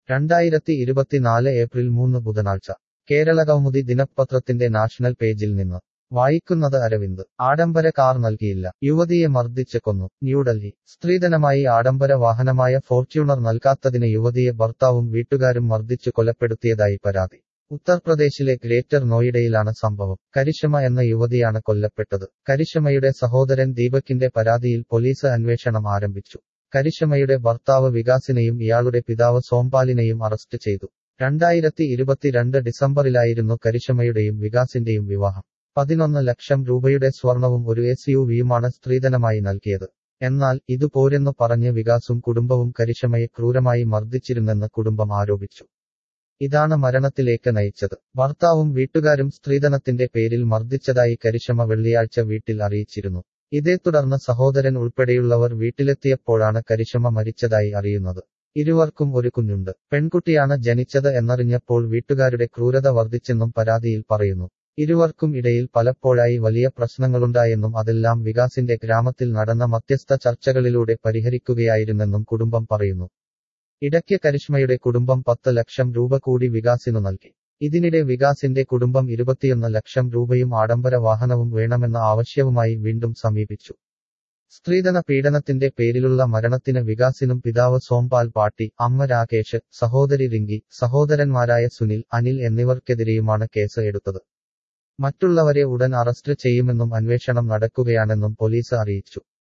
രണ്ടായിരത്തി ഇരുപത്തിനാല് ഏപ്രിൽ മൂന്ന് ബുധനാഴ്ച കേരളകൗമുദി ദിനപത്രത്തിന്റെ നാഷണൽ പേജിൽ നിന്ന് വായിക്കുന്നത് അരവിന്ദ് ആഡംബര കാർ നൽകിയില്ല യുവതിയെ മർദ്ദിച്ച് കൊന്നു ന്യൂഡൽഹി സ്ത്രീധനമായി ആഡംബര വാഹനമായ ഫോർച്യൂണർ നൽകാത്തതിന് യുവതിയെ ഭർത്താവും വീട്ടുകാരും മർദ്ദിച്ചു കൊലപ്പെടുത്തിയതായി പരാതി ഉത്തർപ്രദേശിലെ ഗ്രേറ്റർ നോയിഡയിലാണ് സംഭവം കരിഷമ എന്ന യുവതിയാണ് കൊല്ലപ്പെട്ടത് കരിഷമയുടെ സഹോദരൻ ദീപകിന്റെ പരാതിയിൽ പോലീസ് അന്വേഷണം ആരംഭിച്ചു കരിഷമയുടെ ഭർത്താവ് വികാസിനെയും ഇയാളുടെ പിതാവ് സോംപാലിനെയും അറസ്റ്റ് ചെയ്തു രണ്ടായിരത്തി ഇരുപത്തിരണ്ട് ഡിസംബറിലായിരുന്നു കരിഷമയുടെയും വികാസിന്റെയും വിവാഹം പതിനൊന്ന് ലക്ഷം രൂപയുടെ സ്വർണവും ഒരു എസ് യു വിയുമാണ് സ്ത്രീധനമായി നൽകിയത് എന്നാൽ ഇത് പോരെന്നു പറഞ്ഞ് വികാസും കുടുംബവും കരിഷമയെ ക്രൂരമായി മർദ്ദിച്ചിരുന്നെന്ന് കുടുംബം ആരോപിച്ചു ഇതാണ് മരണത്തിലേക്ക് നയിച്ചത് ഭർത്താവും വീട്ടുകാരും സ്ത്രീധനത്തിന്റെ പേരിൽ മർദ്ദിച്ചതായി കരിഷമ വെള്ളിയാഴ്ച വീട്ടിൽ അറിയിച്ചിരുന്നു ഇതേ തുടർന്ന് സഹോദരൻ ഉൾപ്പെടെയുള്ളവർ വീട്ടിലെത്തിയപ്പോഴാണ് കരിഷമ മരിച്ചതായി അറിയുന്നത് ഇരുവർക്കും ഒരു കുഞ്ഞുണ്ട് പെൺകുട്ടിയാണ് ജനിച്ചത് എന്നറിഞ്ഞപ്പോൾ വീട്ടുകാരുടെ ക്രൂരത വർദ്ധിച്ചെന്നും പരാതിയിൽ പറയുന്നു ഇരുവർക്കും ഇടയിൽ പലപ്പോഴായി വലിയ പ്രശ്നങ്ങളുണ്ടായെന്നും അതെല്ലാം വികാസിന്റെ ഗ്രാമത്തിൽ നടന്ന മധ്യസ്ഥ ചർച്ചകളിലൂടെ പരിഹരിക്കുകയായിരുന്നെന്നും കുടുംബം പറയുന്നു ഇടയ്ക്ക് കരിഷ്മയുടെ കുടുംബം പത്ത് ലക്ഷം രൂപ കൂടി വികാസിനു നൽകി ഇതിനിടെ വികാസിന്റെ കുടുംബം ഇരുപത്തിയൊന്ന് ലക്ഷം രൂപയും ആഡംബര വാഹനവും വേണമെന്ന ആവശ്യവുമായി വീണ്ടും സമീപിച്ചു സ്ത്രീധന പീഡനത്തിന്റെ പേരിലുള്ള മരണത്തിന് വികാസിനും പിതാവ് സോംപാൽ പാട്ടി അമ്മ രാകേഷ് സഹോദരി റിങ്കി സഹോദരന്മാരായ സുനിൽ അനിൽ എന്നിവർക്കെതിരെയുമാണ് കേസ് എടുത്തത് മറ്റുള്ളവരെ ഉടൻ അറസ്റ്റ് ചെയ്യുമെന്നും അന്വേഷണം നടക്കുകയാണെന്നും പോലീസ് അറിയിച്ചു